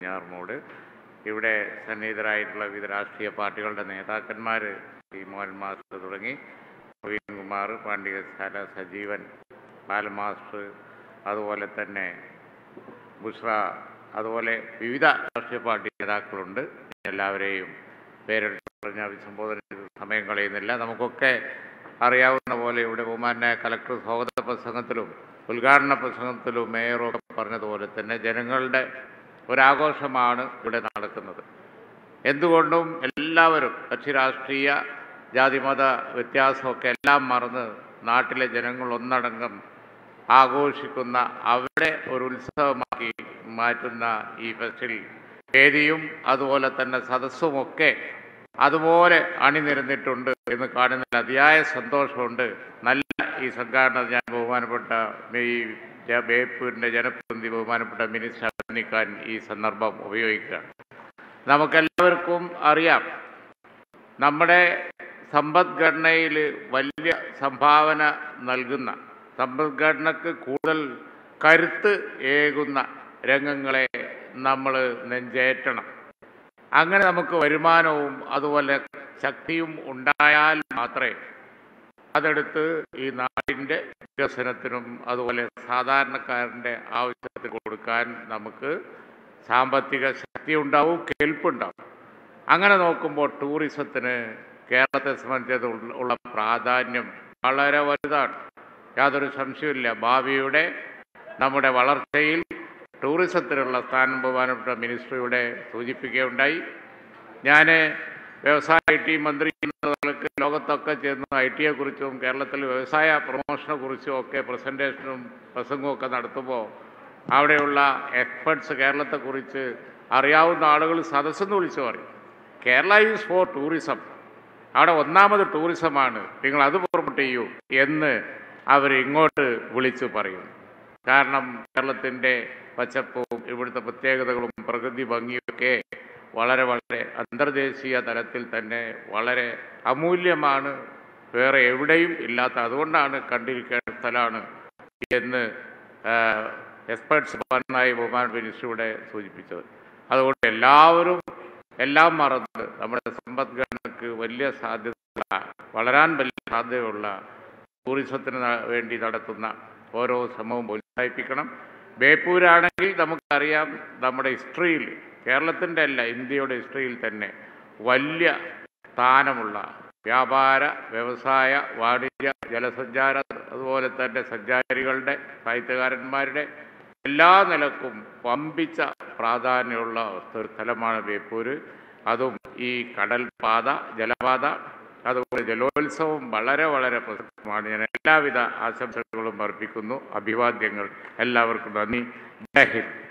ഞാർമോട് ഇവിടെ സന്നിഹിതരായിട്ടുള്ള വിവിധ രാഷ്ട്രീയ പാർട്ടികളുടെ നേതാക്കന്മാർ ഈ മോഹൻ മാസ്റ്റർ തുടങ്ങി പ്രവീൺകുമാർ പാണ്ഡികശാല സജീവൻ ബാലൻ മാസ്റ്റർ അതുപോലെ തന്നെ ബുഷ്ര അതുപോലെ വിവിധ രാഷ്ട്രീയ പാർട്ടി നേതാക്കളുണ്ട് എല്ലാവരെയും പേരെടുത്ത് പറഞ്ഞ് അഭിസംബോധന ചെയ്ത് സമയം കളയുന്നില്ല നമുക്കൊക്കെ അറിയാവുന്ന പോലെ ഇവിടെ ബഹുമാനായ കലക്ടർ സ്വാഗത പ്രസംഗത്തിലും ഉദ്ഘാടന പ്രസംഗത്തിലും മേയറും ഒക്കെ പറഞ്ഞതുപോലെ തന്നെ ജനങ്ങളുടെ ഒരാഘോഷമാണ് ഇവിടെ നടക്കുന്നത് എന്തുകൊണ്ടും എല്ലാവരും കക്ഷി രാഷ്ട്രീയ ജാതിമത വ്യത്യാസമൊക്കെ എല്ലാം മറന്ന് നാട്ടിലെ ജനങ്ങൾ ഒന്നടങ്കം ആഘോഷിക്കുന്ന അവിടെ ഒരു ഉത്സവമാക്കി മാറ്റുന്ന ഈ ഫെസ്റ്റിൽ വേദിയും അതുപോലെ തന്നെ സദസ്സുമൊക്കെ അതുപോലെ അണിനിരന്നിട്ടുണ്ട് എന്ന് കാണുന്നതിൽ അതിയായ സന്തോഷമുണ്ട് നല്ല ഈ സംഘാടന ഞാൻ ബഹുമാനപ്പെട്ട ഈ ജ- ബേപ്പൂരിൻ്റെ ജനപ്രതിനിധി ബഹുമാനപ്പെട്ട മിനിസ്റ്റർ അഭിനയിക്കാൻ ഈ സന്ദർഭം ഉപയോഗിക്കുകയാണ് നമുക്കെല്ലാവർക്കും അറിയാം നമ്മുടെ സമ്പദ്ഘടനയിൽ വലിയ സംഭാവന നൽകുന്ന സമ്പദ്ഘടനക്ക് കൂടുതൽ കരുത്ത് ഏകുന്ന രംഗങ്ങളെ നമ്മൾ നെഞ്ചേറ്റണം അങ്ങനെ നമുക്ക് വരുമാനവും അതുപോലെ ശക്തിയും ഉണ്ടായാൽ മാത്രമേ അതെടുത്ത് ഈ നാടിൻ്റെ വികസനത്തിനും അതുപോലെ സാധാരണക്കാരൻ്റെ ആവശ്യത്തിന് കൊടുക്കാൻ നമുക്ക് സാമ്പത്തിക ശക്തി ഉണ്ടാവും കേൾപ്പുണ്ടാവും അങ്ങനെ നോക്കുമ്പോൾ ടൂറിസത്തിന് കേരളത്തെ സംബന്ധിച്ചത് ഉള്ള പ്രാധാന്യം വളരെ വലുതാണ് യാതൊരു സംശയമില്ല ഭാവിയുടെ നമ്മുടെ വളർച്ചയിൽ ടൂറിസത്തിനുള്ള സ്ഥാനം ബഹുമാനപ്പെട്ട മിനിസ്ട്രിയുടെ സൂചിപ്പിക്കുകയുണ്ടായി ഞാൻ വ്യവസായ ഐ ടി മന്ത്രി എന്ന നിലയ്ക്ക് ലോകത്തൊക്കെ ചെന്ന് ഐ ടിയെ കുറിച്ചും കേരളത്തിൽ വ്യവസായ പ്രൊമോഷനെ കുറിച്ചും ഒക്കെ പ്രസൻറ്റേഷനും പ്രസംഗവും ഒക്കെ നടത്തുമ്പോൾ അവിടെയുള്ള എക്സ്പെർട്സ് കേരളത്തെക്കുറിച്ച് അറിയാവുന്ന ആളുകൾ സദസ്സെന്ന് വിളിച്ചു പറയും കേരള ഈസ് ഫോർ ടൂറിസം അവിടെ ഒന്നാമത് ടൂറിസമാണ് നിങ്ങൾ അത് പ്രൊമോട്ട് ചെയ്യൂ എന്ന് അവർ ഇങ്ങോട്ട് വിളിച്ചു പറയും കാരണം കേരളത്തിൻ്റെ പച്ചപ്പും ഇവിടുത്തെ പ്രത്യേകതകളും പ്രകൃതി ഭംഗിയൊക്കെ വളരെ വളരെ അന്തർദേശീയ തലത്തിൽ തന്നെ വളരെ അമൂല്യമാണ് വേറെ എവിടെയും ഇല്ലാത്ത അതുകൊണ്ടാണ് കണ്ടിരിക്കേണ്ട സ്ഥലമാണ് എന്ന് എക്സ്പേർട്സ് പറഞ്ഞായി ബഹുമാൻ മിനിസ്റ്റർ ഇവിടെ സൂചിപ്പിച്ചത് അതുകൊണ്ട് എല്ലാവരും എല്ലാം മറന്ന് നമ്മുടെ സമ്പദ്ഘടനക്ക് വലിയ സാധ്യതയുള്ള വളരാൻ വലിയ സാധ്യതയുള്ള ടൂറിസത്തിന് ന- വേണ്ടി നടത്തുന്ന ഓരോ ശ്രമവും പ്രോത്സാഹിപ്പിക്കണം ബേപ്പൂരാണെങ്കിൽ നമുക്കറിയാം നമ്മുടെ ഹിസ്റ്ററിയിൽ കേരളത്തിൻ്റെ അല്ല ഇന്ത്യയുടെ ഹിസ്റ്ററിയിൽ തന്നെ വലിയ സ്ഥാനമുള്ള വ്യാപാര വ്യവസായ വാണിജ്യ ജലസഞ്ചാര അതുപോലെ തന്നെ സഞ്ചാരികളുടെ സാഹിത്യകാരന്മാരുടെ എല്ലാ നിലക്കും വമ്പിച്ച പ്രാധാന്യമുള്ള ഒരു സ്ഥലമാണ് ബേപ്പൂര് അതും ഈ കടൽ പാത ജലപാത അതുപോലെ ജലോത്സവം വളരെ വളരെ പ്രസക്തമാണ് ഞാൻ എല്ലാവിധ ആശംസകളും അർപ്പിക്കുന്നു അഭിവാദ്യങ്ങൾ എല്ലാവർക്കും നന്ദി ജയ് ഹിന്ദ്